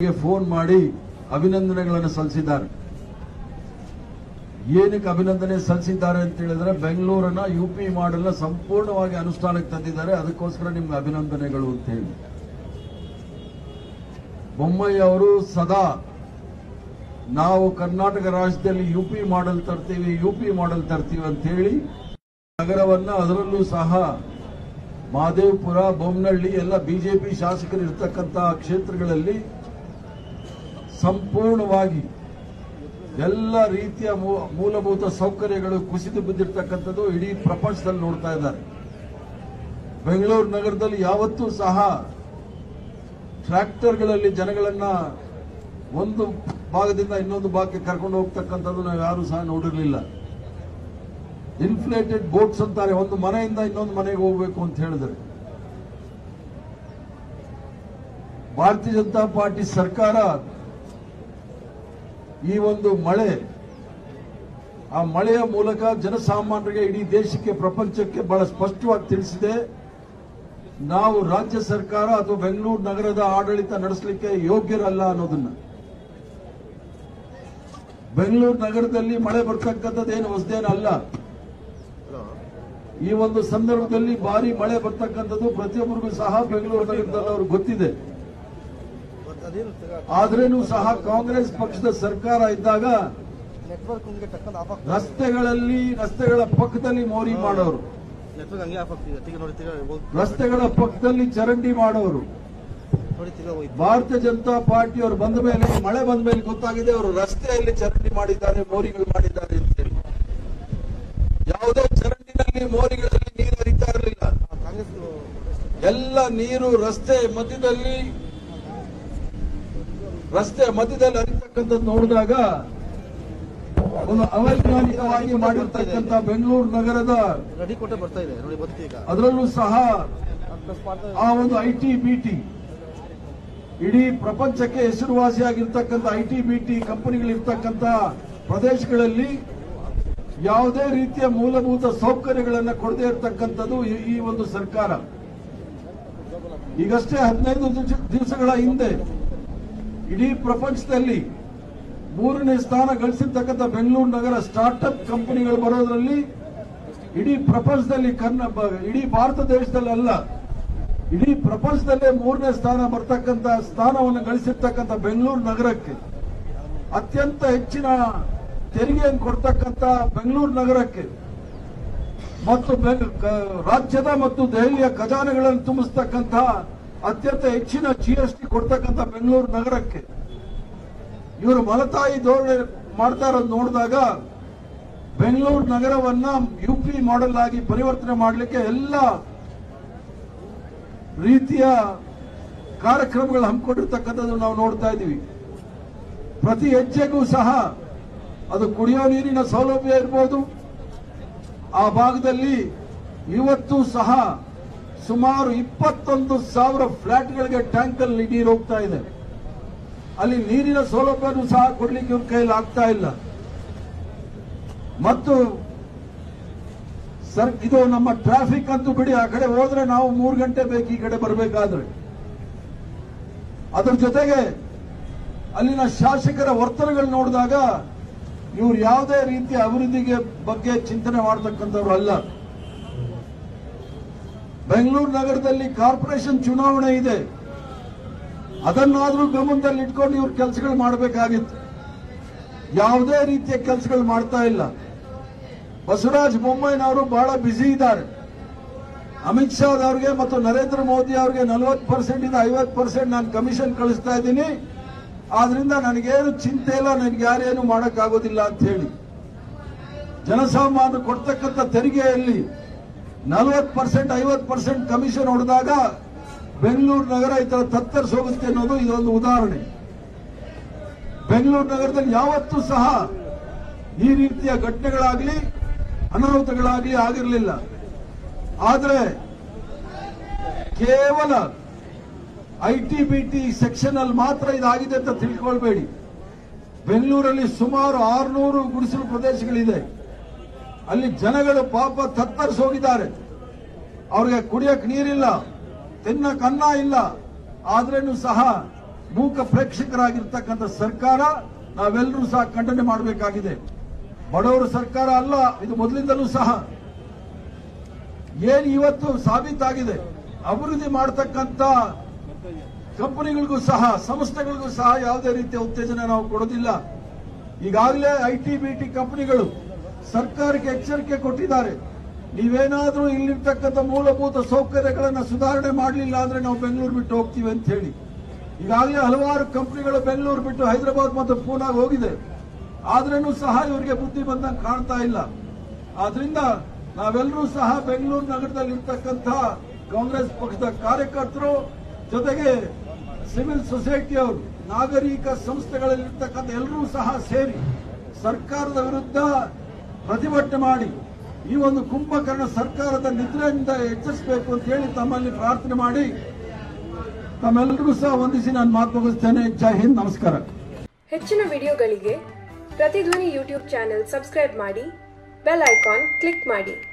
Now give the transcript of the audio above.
phone ಮಾಡಿ ಅಭಿನಂದನೆಗಳನ್ನು ಸಲ್ಲಿಸಿದ್ದಾರೆ ಏನಕ್ಕೆ ಅಭಿನಂದನೆ ಸಲ್ಲಿಸಿದ್ದಾರೆ ಅಂತ ಹೇಳಿದ್ರೆ ಬೆಂಗಳೂರನ್ನ ಯು ಪಿ ಮಾಡಲ್ನ ಸಂಪೂರ್ಣವಾಗಿ ಅನುಷ್ಠಾನಕ್ಕೆ ತಂದಿದ್ದಾರೆ ಅದಕ್ಕೋಸ್ಕರ ನಿಮ್ಗೆ ಅಭಿನಂದನೆಗಳು ಅಂತ ಹೇಳಿ ಬೊಮ್ಮಾಯಿ ಅವರು ಸದಾ ನಾವು ಕರ್ನಾಟಕ ರಾಜ್ಯದಲ್ಲಿ ಯು ಪಿ ಮಾಡಲ್ ತರ್ತೀವಿ ಯು ಪಿ ಮಾಡಲ್ ತರ್ತೀವಿ ಅಂತ ಹೇಳಿ ನಗರವನ್ನ ಅದರಲ್ಲೂ ಸಹ ಮಹದೇವಪುರ ಬೊಮ್ಮನಹಳ್ಳಿ ಎಲ್ಲ ಬಿಜೆಪಿ ಶಾಸಕರು ಇರ್ತಕ್ಕಂತಹ ಕ್ಷೇತ್ರಗಳಲ್ಲಿ ಸಂಪೂರ್ಣವಾಗಿ ಎಲ್ಲ ರೀತಿಯ ಮೂ- ಮೂಲಭೂತ ಸೌಕರ್ಯಗಳು ಕುಸಿದು ಬಿದ್ದಿರ್ತಕ್ಕಂಥದ್ದು ಇಡೀ ಪ್ರಪಂಚದಲ್ಲಿ ನೋಡ್ತಾ ಇದ್ದಾರೆ ಬೆಂಗಳೂರು ನಗರದಲ್ಲಿ ಯಾವತ್ತೂ ಸಹ ಟ್ರ್ಯಾಕ್ಟರ್ಗಳಲ್ಲಿ ಜನಗಳನ್ನ ಒಂದು ಭಾಗದಿಂದ ಇನ್ನೊಂದು ಭಾಗಕ್ಕೆ ಕರ್ಕೊಂಡು ಹೋಗ್ತಕ್ಕಂಥದ್ದು ನಾವು ಯಾರು ಸಹ ನೋಡಿರಲಿಲ್ಲ ಇನ್ಫ್ಲೇಟೆಡ್ ಬೋಟ್ಸ್ ಅಂತಾರೆ ಒಂದು ಮನೆಯಿಂದ ಇನ್ನೊಂದು ಮನೆಗೆ ಹೋಗ್ಬೇಕು ಅಂತ ಹೇಳಿದ್ರೆ ಭಾರತೀಯ ಜನತಾ ಪಾರ್ಟಿ ಸರ್ಕಾರ ಈ ಒಂದು ಮಳೆ ಆ ಮಳೆಯ ಮೂಲಕ ಜನಸಾಮಾನ್ಯರಿಗೆ ಇಡೀ ದೇಶಕ್ಕೆ ಪ್ರಪಂಚಕ್ಕೆ ಬಹಳ ಸ್ಪಷ್ಟವಾಗಿ ತಿಳಿಸಿದೆ ನಾವು ರಾಜ್ಯ ಸರ್ಕಾರ ಅಥವಾ ಬೆಂಗಳೂರು ನಗರದ ಆಡಳಿತ ನಡೆಸಲಿಕ್ಕೆ ಯೋಗ್ಯರಲ್ಲ ಅನ್ನೋದನ್ನ ಬೆಂಗಳೂರು ನಗರದಲ್ಲಿ ಮಳೆ ಬರ್ತಕ್ಕಂಥದ್ದು ಏನು ಹೊಸದೇನಲ್ಲ ಈ ಒಂದು ಸಂದರ್ಭದಲ್ಲಿ ಭಾರಿ ಮಳೆ ಬರ್ತಕ್ಕಂಥದ್ದು ಪ್ರತಿಯೊಬ್ಬರಿಗೂ ಸಹ ಬೆಂಗಳೂರು ನಗರದಲ್ಲಿ ಅವ್ರಿಗೆ ಗೊತ್ತಿದೆ ಆದ್ರೇನು ಸಹ ಕಾಂಗ್ರೆಸ್ ಪಕ್ಷದ ಸರ್ಕಾರ ಇದ್ದಾಗ ನೆಟ್ವರ್ಕ್ ಹಂಗೆ ಟಕ್ಕಂತ ಆಫ್ ಆಗ್ತದೆ ರಸ್ತೆಗಳಲ್ಲಿ ರಸ್ತೆಗಳ ಪಕ್ಕದಲ್ಲಿ ಮೋರಿ ಮಾಡೋರು ನೆಟ್ವರ್ಕ್ ಹಂಗೆ ಆಫ್ ಆಗ್ತಿದೆ ತಿಗ ನೋಡಿ ತಿಗ ಹೋಗ್- ರಸ್ತೆಗಳ ಪಕ್ಕದಲ್ಲಿ ಚರಂಡಿ ಮಾಡೋರು ನೋಡಿ ತಿಗ ಹೋಯ್ತು ಭಾರತೀಯ ಜನತಾ ಪಾರ್ಟಿಯವರು ಬಂದ ಮೇಲೆ ಮಳೆ ಬಂದ ಮೇಲೆ ಗೊತ್ತಾಗಿದೆ ಅವರು ರಸ್ತೆಯಲ್ಲಿ ಚರಂಡಿ ಮಾಡಿದ್ದಾರೆ ಮೋರಿಗಳು ಮಾಡಿದ್ದಾರೆ ಅಂತೇಳಿ ಯಾವುದೇ ಚರಂಡಿನಲ್ಲಿ ಮೋರಿಗಳಲ್ಲಿ ನೀರು ಹರಿತಾ ಇರಲಿಲ್ಲ ಕಾಂಗ್ರೆಸ್ ಎಲ್ಲ ನೀರು ರಸ್ತೆ ಮಧ್ಯದಲ್ಲಿ ರಸ್ತೆ ಮಧ್ಯದಲ್ಲಿ ಹರಿತಕ್ಕಂಥದ್ದು ನೋಡಿದಾಗ ಒಂದು ಅವೈಜ್ಞಾನಿಕವಾಗಿ ಮಾಡಿರ್ತಕ್ಕಂಥ ಬೆಂಗಳೂರು ನಗರದ ರೆಡಿ ಕೊಟ್ಟೆ ಬರ್ತಾ ಇದೆ ನೋಡಿ ಬಂತು ಈಗ ಅದರಲ್ಲೂ ಸಹ ಪ್ಲಸ್ ಮಾಡ್ತಾ ಆ ಒಂದು ಐ ಟಿ ಬಿ ಟಿ ಇಡೀ ಪ್ರಪಂಚಕ್ಕೆ ಹೆಸರುವಾಸಿಯಾಗಿರ್ತಕ್ಕಂಥ ಐ ಟಿ ಬಿ ಟಿ ಕಂಪನಿಗಳಿರ್ತಕ್ಕಂಥ ಪ್ರದೇಶಗಳಲ್ಲಿ ಯಾವುದೇ ರೀತಿಯ ಮೂಲಭೂತ ಸೌಕರ್ಯಗಳನ್ನು ಕೊಡದೇ ಇರತಕ್ಕಂಥದ್ದು ಈ- ಈ ಒಂದು ಸರ್ಕಾರ ಈಗಷ್ಟೇ ಹದಿನೈದು ದಿವಸ- ದಿವಸಗಳ ಹಿಂದೆ ಇಡೀ ಪ್ರಪಂಚದಲ್ಲಿ ಮೂರನೇ ಸ್ಥಾನ ಗಳಿಸಿರ್ತಕ್ಕಂಥ ಬೆಂಗಳೂರು ನಗರ ಸ್ಟಾರ್ಟ್ಅಪ್ ಕಂಪನಿಗಳು ಬರೋದ್ರಲ್ಲಿ ಇಡೀ ಪ್ರಪಂಚದಲ್ಲಿ ಕರ್ನ ಬ- ಇಡೀ ಭಾರತ ದೇಶದಲ್ಲಿ ಅಲ್ಲ ಇಡೀ ಪ್ರಪಂಚದಲ್ಲೇ ಮೂರನೇ ಸ್ಥಾನ ಬರ್ತಕ್ಕಂಥ ಸ್ಥಾನವನ್ನು ಗಳಿಸಿರ್ತಕ್ಕಂಥ ಬೆಂಗಳೂರು ನಗರಕ್ಕೆ ಅತ್ಯಂತ ಹೆಚ್ಚಿನ ತೆರಿಗೆಯನ್ನು ಕೊಡ್ತಕ್ಕಂಥ ಬೆಂಗಳೂರು ನಗರಕ್ಕೆ ಮತ್ತು ಬೆ- ಕ- ರಾಜ್ಯದ ಮತ್ತು ದೆಹಲಿಯ ಖಜಾನೆಗಳನ್ನು ತುಂಬಿಸ್ತಕ್ಕಂಥ ಅತ್ಯಂತ ಹೆಚ್ಚಿನ ಜಿಎಸ್ಟಿ ಕೊಡ್ತಕ್ಕಂಥ ಬೆಂಗಳೂರು ನಗರಕ್ಕೆ ಇವರು ಮಲತಾಯಿ ಧೋರಣೆ ಮಾಡ್ತಾ ಇರೋದು ನೋಡಿದಾಗ ಬೆಂಗಳೂರು ನಗರವನ್ನ ಯುಪಿ ಮಾಡೆಲ್ ಆಗಿ ಪರಿವರ್ತನೆ ಮಾಡಲಿಕ್ಕೆ ಎಲ್ಲ ರೀತಿಯ ಕಾರ್ಯಕ್ರಮಗಳು ಹಮ್ಮಿಕೊಂಡಿರ್ತಕ್ಕಂಥದ್ದು ನಾವು ನೋಡ್ತಾ ಇದ್ದೀವಿ ಪ್ರತಿ ಹೆಜ್ಜೆಗೂ ಸಹ ಅದು ಕುಡಿಯೋ ನೀರಿನ ಸೌಲಭ್ಯ ಇರ್ಬೋದು ಆ ಭಾಗದಲ್ಲಿ ಇವತ್ತು ಸಹ ಸುಮಾರು ಇಪ್ಪತ್ತೊಂದು ಸಾವಿರ ಫ್ಲಾಟ್ಗಳಿಗೆ ಟ್ಯಾಂಕಲ್ಲಿ ನೀರು ಹೋಗ್ತಾ ಇದೆ ಅಲ್ಲಿ ನೀರಿನ ಸೌಲಭ್ಯನೂ ಸಹ ಕೊಡ್ಲಿಕ್ಕೆ ಇವ್ರ ಕೈಯಲ್ಲಿ ಆಗ್ತಾ ಇಲ್ಲ ಮತ್ತು ಸರ್ ಇದು ನಮ್ಮ ಟ್ರಾಫಿಕ್ ಅಂತೂ ಬಿಡಿ ಆ ಕಡೆ ಹೋದ್ರೆ ನಾವು ಮೂರು ಗಂಟೆ ಬೇಕು ಈ ಕಡೆ ಬರಬೇಕಾದ್ರೆ ಅದ್ರ ಜೊತೆಗೆ ಅಲ್ಲಿನ ಶಾಸಕರ ವರ್ತನೆಗಳು ನೋಡಿದಾಗ ಇವ್ರು ಯಾವುದೇ ರೀತಿಯ ಅಭಿವೃದ್ಧಿಗೆ ಬಗ್ಗೆ ಚಿಂತನೆ ಮಾಡತಕ್ಕಂಥವ್ರು ಅಲ್ಲ ಬೆಂಗಳೂರು ನಗರದಲ್ಲಿ ಕಾರ್ಪೊರೇಷನ್ ಚುನಾವಣೆ ಇದೆ ಅದನ್ನಾದ್ರೂ ಗಮನದಲ್ಲಿ ಇಟ್ಕೊಂಡು ಇವ್ರು ಕೆಲಸಗಳು ಮಾಡಬೇಕಾಗಿತ್ತು ಯಾವುದೇ ರೀತಿಯ ಕೆಲಸಗಳು ಮಾಡ್ತಾ ಇಲ್ಲ ಬಸವರಾಜ ಬೊಮ್ಮಾಯಿನವರು ಬಹಳ ಬ್ಯುಸಿ ಇದ್ದಾರೆ ಅಮಿತ್ ಶಾ ಅವರಿಗೆ ಮತ್ತು ನರೇಂದ್ರ ಮೋದಿ ಅವರಿಗೆ ನಲವತ್ತು ಪರ್ಸೆಂಟ್ ಇಂದ ಐವತ್ತು ಪರ್ಸೆಂಟ್ ನಾನು ಕಮಿಷನ್ ಕಳಿಸ್ತಾ ಇದ್ದೀನಿ ಆದ್ರಿಂದ ನನಗೇನು ಚಿಂತೆ ಇಲ್ಲ ನನಗೆ ಯಾರೇನು ಮಾಡೋಕ್ಕಾಗೋದಿಲ್ಲ ಅಂತ ಹೇಳಿ ಜನಸಾಮಾನ್ಯರು ಕೊಡ್ತಕ್ಕಂಥ ತೆರಿಗೆಯಲ್ಲಿ ನಲವತ್ತು ಪರ್ಸೆಂಟ್ ಐವತ್ತು ಪರ್ಸೆಂಟ್ ಕಮಿಷನ್ ಹೊಡೆದಾಗ ಬೆಂಗಳೂರು ನಗರ ಈ ತರ ತತ್ತರಿಸಿ ಹೋಗುತ್ತೆ ಅನ್ನೋದು ಇದೊಂದು ಉದಾಹರಣೆ ಬೆಂಗಳೂರು ನಗರದಲ್ಲಿ ಯಾವತ್ತೂ ಸಹ ಈ ರೀತಿಯ ಘಟನೆಗಳಾಗಲಿ ಅನಾಹುತಗಳಾಗಲಿ ಆಗಿರಲಿಲ್ಲ ಆದರೆ ಕೇವಲ I T B T section ಅಲ್ಲಿ ಮಾತ್ರ ಇದಾಗಿದೆ ಅಂತ ತಿಳ್ಕೊಳ್ಬೇಡಿ ಬೆಂಗಳೂರಲ್ಲಿ ಸುಮಾರು ಆರುನೂರು ಗುಡಿಸಲು ಪ್ರದೇಶಗಳಿದೆ ಅಲ್ಲಿ ಜನಗಳು ಪಾಪ ತತ್ತರಿಸಿ ಹೋಗಿದ್ದಾರೆ ಅವ್ರಿಗೆ ಕುಡಿಯಕ್ ನೀರಿಲ್ಲ ತಿನ್ನಕ್ ಅನ್ನ ಇಲ್ಲ ಆದ್ರೇನು ಸಹ ಮೂಕ ಪ್ರೇಕ್ಷಕರಾಗಿರ್ತಕ್ಕಂಥ ಸರ್ಕಾರ ನಾವೆಲ್ಲರೂ ಸಹ ಖಂಡನೆ ಮಾಡಬೇಕಾಗಿದೆ ಬಡವರ ಸರ್ಕಾರ ಅಲ್ಲ ಇದು ಮೊದಲಿಂದಲೂ ಸಹ ಏನು ಇವತ್ತು ಸಾಬೀತಾಗಿದೆ ಅಭಿವೃದ್ಧಿ ಮಾಡತಕ್ಕಂತ ಕಂಪನಿಗಳಿಗೂ ಸಹ ಸಂಸ್ಥೆಗಳಿಗೂ ಸಹ ಯಾವುದೇ ರೀತಿಯ ಉತ್ತೇಜನ ನಾವು ಕೊಡೋದಿಲ್ಲ ಈಗಾಗಲೇ ಐ ಟಿ ಬಿ ಟಿ ಕಂಪನಿಗಳು ಸರ್ಕಾರಕ್ಕೆ ಎಚ್ಚರಿಕೆ ಕೊಟ್ಟಿದ್ದಾರೆ ನೀವೇನಾದ್ರೂ ಇಲ್ಲಿರ್ತಕ್ಕಂಥ ಮೂಲಭೂತ ಸೌಕರ್ಯಗಳನ್ನು ಸುಧಾರಣೆ ಮಾಡಲಿಲ್ಲ ಅಂದ್ರೆ ನಾವು ಬೆಂಗಳೂರು ಬಿಟ್ಟು ಹೋಗ್ತೀವಿ ಅಂತ ಹೇಳಿ ಈಗಾಗಲೇ ಹಲವಾರು ಕಂಪನಿಗಳು ಬೆಂಗಳೂರು ಬಿಟ್ಟು ಹೈದರಾಬಾದ್ ಮತ್ತು ಪೂನಾಗೆ ಹೋಗಿದೆ ಆದ್ರೇನು ಸಹ ಇವರಿಗೆ ಬುದ್ಧಿ ಬಂದಂಗೆ ಕಾಣ್ತಾ ಇಲ್ಲ ಆದ್ರಿಂದ ನಾವೆಲ್ಲರೂ ಸಹ ಬೆಂಗಳೂರು ನಗರದಲ್ಲಿ ಇರ್ತಕ್ಕಂಥ ಕಾಂಗ್ರೆಸ್ ಪಕ್ಷದ ಕಾರ್ಯಕರ್ತರು ಜೊತೆಗೆ ಸಿವಿಲ್ ಸೊಸೈಟಿಯವರು ನಾಗರಿಕ ಸಂಸ್ಥೆಗಳಲ್ಲಿ ಇರ್ತಕ್ಕಂಥ ಎಲ್ಲರೂ ಸಹ ಸೇರಿ ಸರ್ಕಾರದ ವಿರುದ್ಧ ಪ್ರತಿಭಟನೆ ಮಾಡಿ ಈ ಒಂದು ಕುಂಭಕರ್ಣ ಸರ್ಕಾರದ ನಿದ್ರೆಯಿಂದ ಎಚ್ಚರಿಸಬೇಕು ಅಂತ ಹೇಳಿ ತಮ್ಮಲ್ಲಿ ಪ್ರಾರ್ಥನೆ ಮಾಡಿ ತಮ್ಮೆಲ್ಲರಿಗೂ ಸಹ ವಂದಿಸಿ ನಾನು ಮಾತು ಮುಗಿಸ್ತೇನೆ ಜೈ ಹಿಂದ್ ನಮಸ್ಕಾರ ಹೆಚ್ಚಿನ ವಿಡಿಯೋಗಳಿಗೆ ಪ್ರತಿಧ್ವನಿ ಯೂಟ್ಯೂಬ್ ಚಾನೆಲ್ ಸಬ್ಸ್ಕ್ರೈಬ್ ಮಾಡಿ ಬೆಲ್ ಐಕಾನ್ ಕ್ಲಿಕ್ ಮಾಡಿ